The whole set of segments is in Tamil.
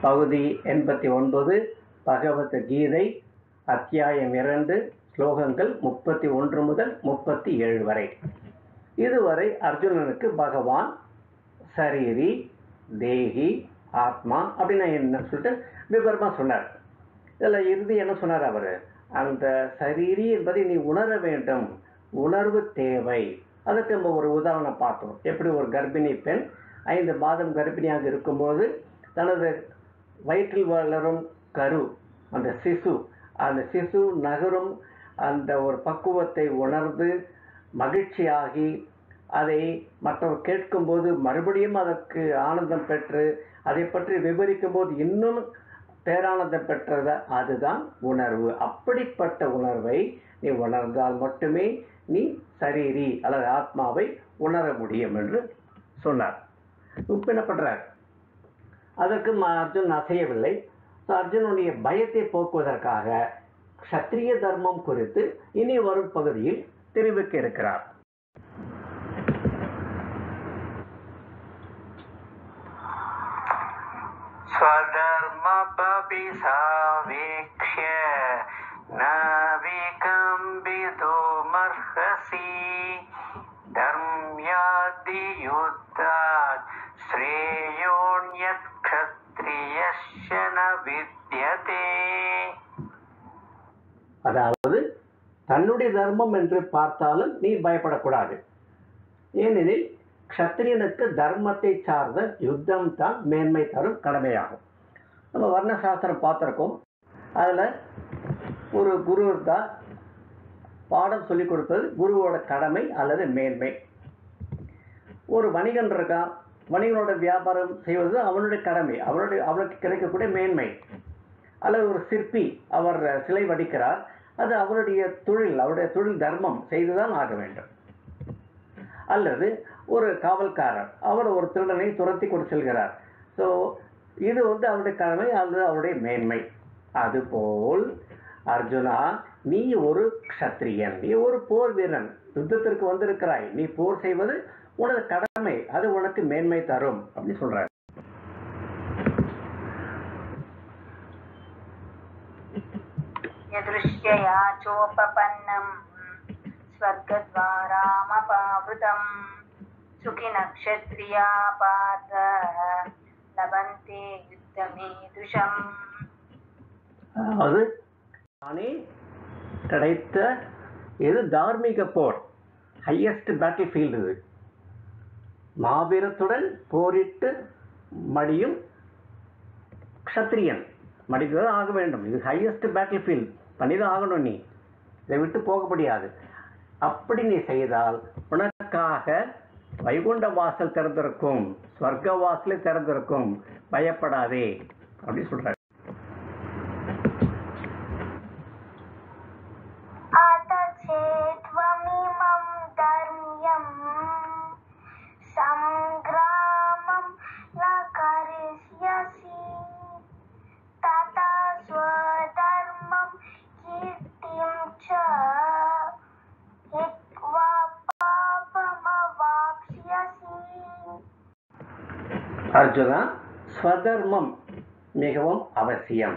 பகுதி எண்பத்தி ஒன்பது பகவத் கீதை அத்தியாயம் இரண்டு ஸ்லோகங்கள் முப்பத்தி ஒன்று முதல் முப்பத்தி ஏழு வரை இதுவரை அர்ஜுனனுக்கு பகவான் சரீரி தேகி ஆத்மா அப்படின்னு என்ன சொல்லிட்டு விவரமா சொன்னார் இதில் இறுதி என்ன சொன்னார் அவர் அந்த சரீரி என்பதை நீ உணர வேண்டும் உணர்வு தேவை அதுக்கு நம்ம ஒரு உதாரணம் பார்த்தோம் எப்படி ஒரு கர்ப்பிணி பெண் ஐந்து மாதம் கர்ப்பிணியாக இருக்கும்போது தனது வயிற்றில் வளரும் கரு அந்த சிசு அந்த சிசு நகரும் அந்த ஒரு பக்குவத்தை உணர்ந்து மகிழ்ச்சியாகி அதை மற்றவர் கேட்கும்போது மறுபடியும் அதற்கு ஆனந்தம் பெற்று அதை பற்றி விவரிக்கும் போது இன்னும் பேரானந்தம் பெற்றத அதுதான் உணர்வு அப்படிப்பட்ட உணர்வை நீ உணர்ந்தால் மட்டுமே நீ சரீரி அல்லது ஆத்மாவை உணர முடியும் என்று சொன்னார் இப்போ என்ன பண்றார் அதற்கு ம- அர்ஜுன் அசையவில்லை So, அர்ஜுனுடைய பயத்தை போக்குவதற்காக சத்திரிய தர்மம் குறித்து இனி வரும் பகுதியில் தெரிவிக்க இருக்கிறார் स्वधर्मपपिसावेक्ष्य न विकम्बितो मर्हसि धर्म्याद्धियुद्धात् श्रेयोऽन्यत्क्षत्रियश्च न विद्यते அதாவது தன்னுடைய தர்மம் என்று பார்த்தாலும் நீ பயப்படக்கூடாது ஏனெனில் க்ஷத்திரியனுக்கு தர்மத்தை சார்ந்த யுத்தம் தான் மேன்மை தரும் கடமையாகும் நம்ம வர்ண சாஸ்திரம் பார்த்துருக்கோம் அதில் ஒரு குரு தான் பாடம் சொல்லிக் கொடுப்பது குருவோட கடமை அல்லது மேன்மை ஒரு வணிகன் இருக்கான் வணிகனோட வியாபாரம் செய்வது அவனுடைய கடமை அவனுடைய அவனுக்கு கிடைக்கக்கூடிய மேன்மை அல்லது ஒரு சிற்பி அவர் சிலை வடிக்கிறார் அது அவருடைய தொழில் அவருடைய தொழில் தர்மம் செய்துதான் ஆக வேண்டும் அல்லது ஒரு காவல்காரர் அவர் ஒரு திருடனை துரத்தி கொண்டு செல்கிறார் ஸோ இது வந்து அவருடைய கடமை அல்லது அவருடைய மேன்மை அதுபோல் அர்ஜுனா நீ ஒரு க்ஷத்ரியன் நீ ஒரு போர் வீரன் யுத்தத்திற்கு வந்திருக்கிறாய் நீ போர் செய்வது உனது கடமை அது உனக்கு மேன்மை தரும் அப்படின்னு சொல்றாரு यदृश्यया चोपपन्नम् स्वर्गद्वारामपावृतम् सुखिनः क्षत्रिया पार्थ लभन्ते युद्धमीदृशम् அதாவது தானே கிடைத்த இது தார்மீக போர் ஹையஸ்ட் பேட்டில் ஃபீல்டு இது மாவீரத்துடன் போரிட்டு மடியும் க்ஷத்ரியன் மடித்துதான் ஆக வேண்டும் இது ஹையஸ்ட் பேட்டில் ஃபீல்ட் பண்ணிதான் ஆகணும் நீ இதை விட்டு போக முடியாது அப்படி நீ செய்தால் உனக்காக வைகுண்ட வாசல் திறந்திருக்கும் ஸ்வர்க்க வாசலே திறந்திருக்கும் பயப்படாதே அப்படி சொல்றாரு अथ चेत्त्वमिमं धर्म्यम् सङ्ग्रामं न करिष्यसि तथा स्वधर्मं कीर्तिं च हित्वा पापमवाप्स्यसि அர்ஜுனா ஸ்வதர்மம் மிகவும் அவசியம்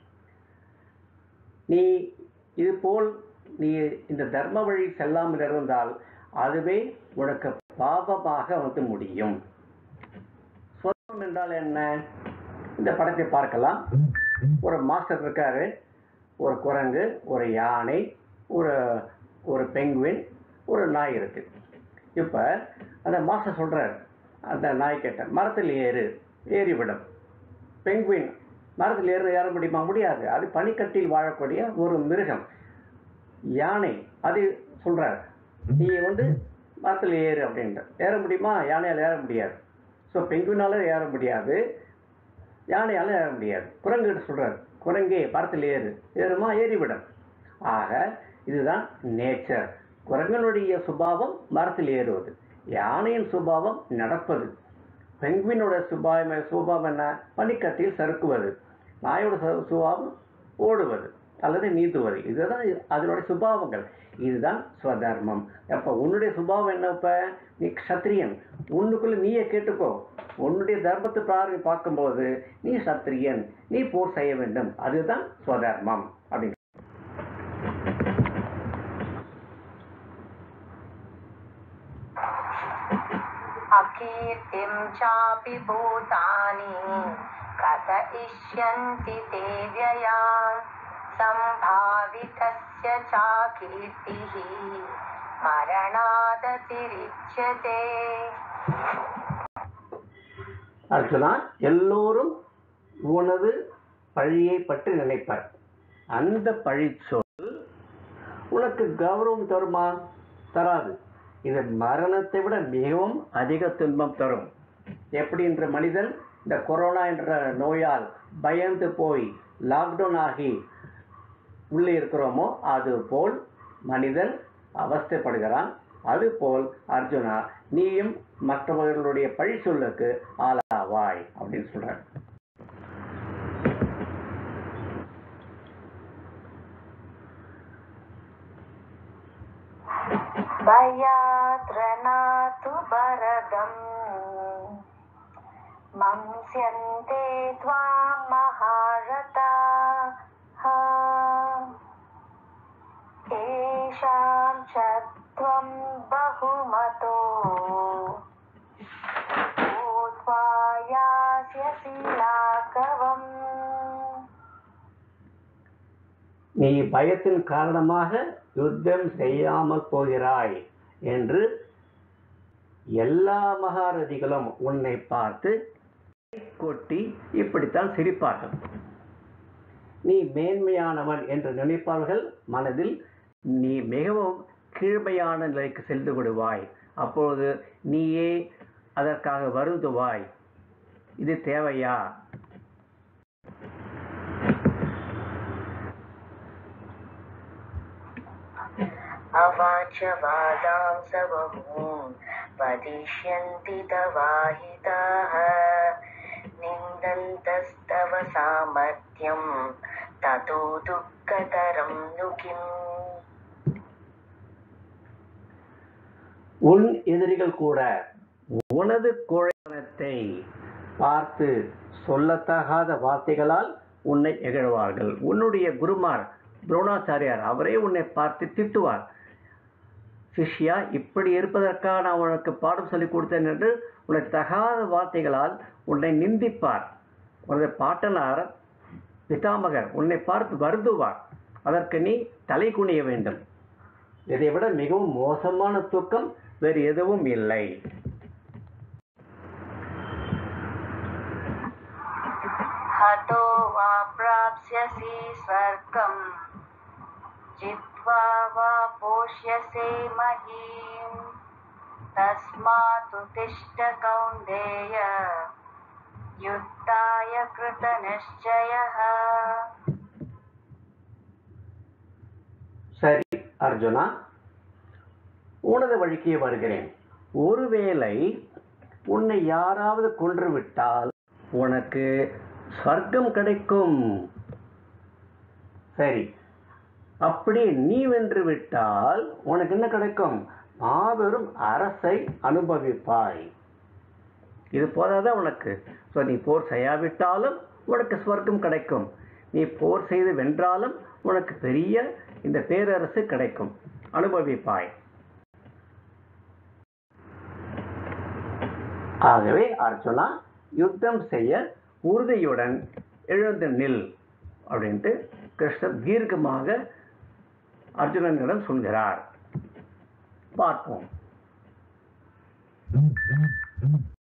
நீ இது போல் நீ இந்த தர்ம வழி செல்லாமல் இருந்தால் அதுவே உனக்கு பாவமாக வந்து முடியும் ஸ்வதர்மம் என்றால் என்ன இந்த படத்தை பார்க்கலாம் ஒரு மாஸ்டர் இருக்காரு ஒரு குரங்கு ஒரு யானை ஒரு ஒரு பெங்குவின் ஒரு நாய் இருக்கு இப்போ அந்த மாஸ்டர் சொல்றாரு அந்த நாய் கிட்ட மரத்தில் ஏறு ஏறிவிடும் பெங்குவின் மரத்தில் ஏற ஏற முடியுமா முடியாது அது பனிக்கட்டியில் வாழக்கூடிய ஒரு மிருகம் யானை அது சொல்றாரு நீ வந்து மரத்தில் ஏறு அப்படின்ட்டு ஏற முடியுமா யானையால் ஏற முடியாது ஸோ பெங்குவினால ஏற முடியாது யானையால ஏற முடியாது குரங்குகிட்ட சொல்றாரு குரங்கே மரத்தில் ஏறு ஏறுமா ஏறிவிடும் ஆக இதுதான் நேச்சர் குரங்கனுடைய சுபாவம் மரத்தில் ஏறுவது யானையின் சுபாவம் நடப்பது பெங்குவினோட சுபாவம் சுபாவம் என்ன பனிக்கட்டியில் சறுக்குவது நாயோட சு- சுபாவம் ஓடுவது அல்லது நீந்துவது இதுதான் அதனுடைய சுபாவங்கள் இதுதான் ஸ்வதர்மம் அப்ப உன்னுடைய சுபாவம் என்ன இப்ப நீ க்ஷத்ரியன் உன்னுக்குள்ள நீயே கேட்டுக்கோ உன்னுடைய தர்மத்தை பார்வை பார்க்கும்போது நீ சத்திரியன் நீ போர் செய்ய வேண்டும் அதுதான் ஸ்வதர்மம் அப்படின்னு अकीर्तिं चापि भूतानि कथयिष्यन्ति ते व्ययान् सम्भावितस्य चाकीर्तिः मरणादतिरिच्यते அர்ஜுனா எல்லோரும் உனது பழியை பற்றி நினைப்பர் அந்த பழி சொல் உனக்கு கௌரவம் தருமா தராது இது மரணத்தை விட மிகவும் அதிக துன்பம் தரும் எப்படி என்ற மனிதன் இந்த கொரோனா என்ற நோயால் பயந்து போய் லாக்டவுன் ஆகி உள்ளே இருக்கிறோமோ அது போல் மனிதன் அவஸ்தைப்படுகிறான் அதுபோல் அர்ஜுனா நீயும் மற்றவர்களுடைய பழி சொல்லுக்கு ஆளாவாய் அப்படின்னு சொல்றார் भयाद्रनातु भरदम् मंस्यन्ते त्वां महारथाः येषां च त्वं बहुमतो भूत्वा यास्यसि लाघवम् நீ பயத்தின் காரணமாக யுத்தம் செய்யாமல் போகிறாய் என்று எல்லா மகாரதிகளும் உன்னை பார்த்து கொட்டி இப்படித்தான் சிரிப்பார்கள் நீ மேன்மையானவன் என்று நினைப்பார்கள் மனதில் நீ மிகவும் கீழ்மையான நிலைக்கு சென்று விடுவாய் அப்பொழுது நீயே அதற்காக வருந்துவாய் இது தேவையா अवाच वादांस बहून् वदिष्यन्ति तवाहिताः निन्दन्तस्तव सामर्थ्यं ततो दुःखतरं नु किम् உன் எதிரிகள் கூட உனது குழைத்தனத்தை பார்த்து சொல்லத்தகாத வார்த்தைகளால் உன்னை இகழ்வார்கள் உன்னுடைய குருமார் துரோணாச்சாரியார் அவரே உன்னை பார்த்து திட்டுவார் சிஷ்யா இப்படி இருப்பதற்காக நான் உனக்கு பாடம் சொல்லிக் கொடுத்தேன் என்று உனக்கு தகாத வார்த்தைகளால் உன்னை நிந்திப்பார் உனது பாட்டனார் பிதாமகர் உன்னை பார்த்து வருந்துவார் அதற்கு நீ தலை குனிய வேண்டும் இதை விட மிகவும் மோசமான தூக்கம் வேறு எதுவும் இல்லை हतो वा प्राप्स्यसि स्वर्गम् जित्वा वा पोष्यसे महीम् तस्मात् तिष्ठ कौन्तेय युद्धाय कृतनिश्चयः சரி அர்ஜுனா உனது வழிக்கே வருகிறேன் ஒருவேளை உன்னை யாராவது கொன்று விட்டால் உனக்கு ஸ்வர்க்கம் கிடைக்கும் சரி அப்படியே நீ வென்று விட்டால் உனக்கு என்ன கிடைக்கும் மாபெரும் அரசை அனுபவிப்பாய் இது போதாதா உனக்கு ஸோ நீ போர் செய்யாவிட்டாலும் உனக்கு ஸ்வர்க்கம் கிடைக்கும் நீ போர் செய்து வென்றாலும் உனக்கு பெரிய இந்த பேரரசு கிடைக்கும் அனுபவிப்பாய் ஆகவே அர்ஜுனா யுத்தம் செய்ய உறுதியுடன் எழுந்து நில் அப்படின்ட்டு கிருஷ்ணர் தீர்க்கமாக அர்ஜுனனிடம் சொல்கிறார் பார்ப்போம்